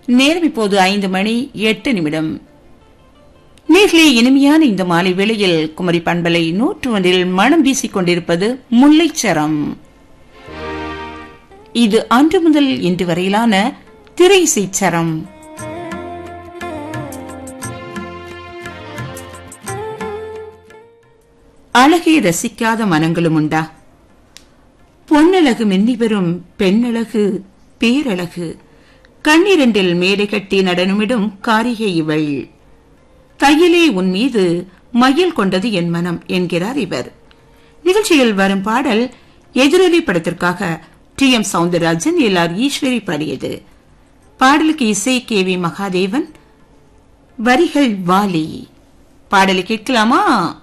நேரம் இப்போது ஐந்து மணி எட்டு நிமிடம் நேர்களே இனிமையான இந்த மாலை வேளையில் குமரி பண்பலை நூற்று ஒன்றில் மனம் வீசிக் கொண்டிருப்பது முல்லைச்சரம் இது அன்று முதல் இன்று வரையிலான திரை இசைச்சரம் அழகை ரசிக்காத மனங்களும் உண்டா பொன்னழகு மின்னி பெறும் பெண்ணழகு பேரழகு கண்ணிரண்டில் மேடை கட்டி நடனமிடும் காரிகை இவள் கையிலே உன் மீது மயில் கொண்டது என் மனம் என்கிறார் இவர் நிகழ்ச்சியில் வரும் பாடல் எதிரொலி படத்திற்காக T M Soundararajan L R Eswari பாடியது பாடலுக்கு இசை கே வி மகாதேவன் வரிகள் வாலி பாடலை கேட்கலாமா